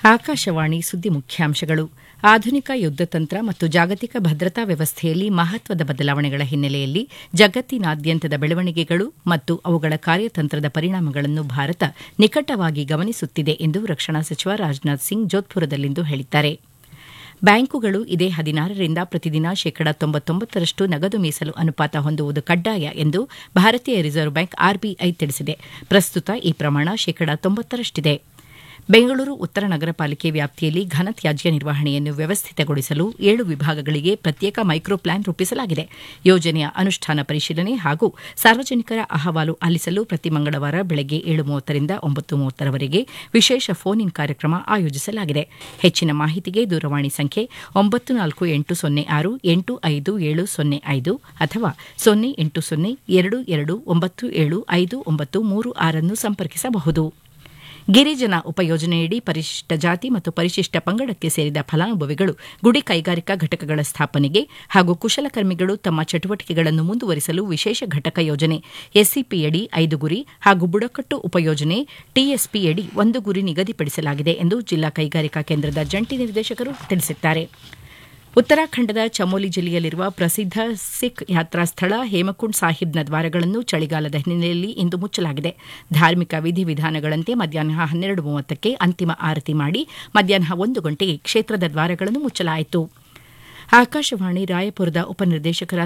ಆಕಾಶವಾಣಿ ಸುದ್ದಿ ಮುಖ್ಯಾಂಶಗಳು ಆಧುನಿಕ ಯುದ್ದತಂತ್ರ ಮತ್ತು ಜಾಗತಿಕ ಭದ್ರತಾ ವ್ಯವಸ್ಥೆಯಲ್ಲಿ ಮಹತ್ವದ ಬದಲಾವಣೆಗಳ ಹಿನ್ನೆಲೆಯಲ್ಲಿ ಜಗತ್ತಿನಾದ್ಯಂತದ ಬೆಳವಣಿಗೆಗಳು ಮತ್ತು ಅವುಗಳ ಕಾರ್ಯತಂತ್ರದ ಪರಿಣಾಮಗಳನ್ನು ಭಾರತ ನಿಕಟವಾಗಿ ಗಮನಿಸುತ್ತಿದೆ ಎಂದು ರಕ್ಷಣಾ ಸಚಿವ ರಾಜನಾಥ್ ಸಿಂಗ್ ಜೋಧ್ಪುರದಲ್ಲಿಂದು ಹೇಳಿದ್ದಾರೆ ಬ್ಯಾಂಕುಗಳು ಇದೇ ಹದಿನಾರರಿಂದ ಪ್ರತಿದಿನ ಶೇಕಡ ತೊಂಬತ್ತೊಂಬತ್ತರಷ್ಟು ನಗದು ಮೀಸಲು ಅನುಪಾತ ಹೊಂದುವುದು ಕಡ್ಡಾಯ ಎಂದು ಭಾರತೀಯ ರಿಸರ್ವ್ ಬ್ಯಾಂಕ್ ಆರ್ಬಿಐ ತಿಳಿಸಿದೆ ಪ್ರಸ್ತುತ ಈ ಪ್ರಮಾಣ ಶೇಕಡ ತೊಂಬತ್ತರಷ್ಟಿದೆ ಬೆಂಗಳೂರು ಉತ್ತರ ನಗರ ಪಾಲಿಕೆ ವ್ಯಾಪ್ತಿಯಲ್ಲಿ ಘನತ್ಯಾಜ್ಯ ನಿರ್ವಹಣೆಯನ್ನು ವ್ಯವಸ್ಥಿತಗೊಳಿಸಲು ಏಳು ವಿಭಾಗಗಳಿಗೆ ಪ್ರತ್ಯೇಕ ಮೈಕ್ರೋ ಪ್ಲಾನ್ ರೂಪಿಸಲಾಗಿದೆ ಯೋಜನೆಯ ಅನುಷ್ಠಾನ ಪರಿಶೀಲನೆ ಹಾಗೂ ಸಾರ್ವಜನಿಕರ ಅಹವಾಲು ಆಲಿಸಲು ಪ್ರತಿ ಮಂಗಳವಾರ ಬೆಳಗ್ಗೆ ಏಳು ಮೂವತ್ತರಿಂದ ಒಂಬತ್ತು ಮೂವತ್ತರವರೆಗೆ ವಿಶೇಷ ಫೋನ್ ಇನ್ ಕಾರ್ಯಕ್ರಮ ಆಯೋಜಿಸಲಾಗಿದೆ ಹೆಚ್ಚಿನ ಮಾಹಿತಿಗೆ ದೂರವಾಣಿ ಸಂಖ್ಯೆ ಒಂಬತ್ತು ನಾಲ್ಕು ಎಂಟು ಸೊನ್ನೆ ಆರು ಎಂಟು ಐದು ಏಳು ಸೊನ್ನೆ ಐದು ಅಥವಾ ಸೊನ್ನೆ ಎಂಟು ಸೊನ್ನೆ ಎರಡು ಎರಡು ಒಂಬತ್ತು ಏಳು ಐದು ಒಂಬತ್ತು ಮೂರು ಆರನ್ನು ಸಂಪರ್ಕಿಸಬಹುದು ಗಿರಿಜನ ಉಪಯೋಜನೆಯಡಿ ಪರಿಶಿಷ್ಟ ಜಾತಿ ಮತ್ತು ಪರಿಶಿಷ್ಟ ಪಂಗಡಕ್ಕೆ ಸೇರಿದ ಫಲಾನುಭವಿಗಳು ಗುಡಿ ಕೈಗಾರಿಕಾ ಘಟಕಗಳ ಸ್ಥಾಪನೆಗೆ ಹಾಗೂ ಕುಶಲಕರ್ಮಿಗಳು ತಮ್ಮ ಚಟುವಟಿಕೆಗಳನ್ನು ಮುಂದುವರಿಸಲು ವಿಶೇಷ ಘಟಕ ಯೋಜನೆ ಎಸ್ಸಿಪಿಯಡಿ ಐದು ಗುರಿ ಹಾಗೂ ಬುಡಕಟ್ಟು ಉಪಯೋಜನೆ ಟಿಎಸ್ಪಿಯಡಿ ಒಂದು ಗುರಿ ನಿಗದಿಪಡಿಸಲಾಗಿದೆ ಎಂದು ಜಿಲ್ಲಾ ಕೈಗಾರಿಕಾ ಕೇಂದ್ರದ ಜಂಟಿ ನಿರ್ದೇಶಕರು ತಿಳಿಸಿದ್ದಾರೆ ಉತ್ತರಾಖಂಡದ ಚಮೋಲಿ ಜಿಲ್ಲೆಯಲ್ಲಿರುವ ಪ್ರಸಿದ್ದ ಸಿಖ್ ಯಾತ್ರಾ ಸ್ಥಳ ಹೇಮಕುಂಡ್ ಸಾಹಿಬ್ನ ದ್ವಾರಗಳನ್ನು ಚಳಿಗಾಲದ ಹಿನ್ನೆಲೆಯಲ್ಲಿ ಇಂದು ಮುಚ್ಚಲಾಗಿದೆ ಧಾರ್ಮಿಕ ವಿಧಿವಿಧಾನಗಳಂತೆ ಮಧ್ಯಾಹ್ನ ಹನ್ನೆರಡು ಮೂವತ್ತಕ್ಕೆ ಅಂತಿಮ ಆರತಿ ಮಾಡಿ ಮಧ್ಯಾಹ್ನ ಒಂದು ಗಂಟೆಗೆ ಕ್ಷೇತ್ರದ ದ್ವಾರಗಳನ್ನು ಮುಚ್ಚಲಾಯಿತು ಆಕಾಶವಾಣಿ ರಾಯಪುರದ ಉಪನಿರ್ದೇಶಕರಾದ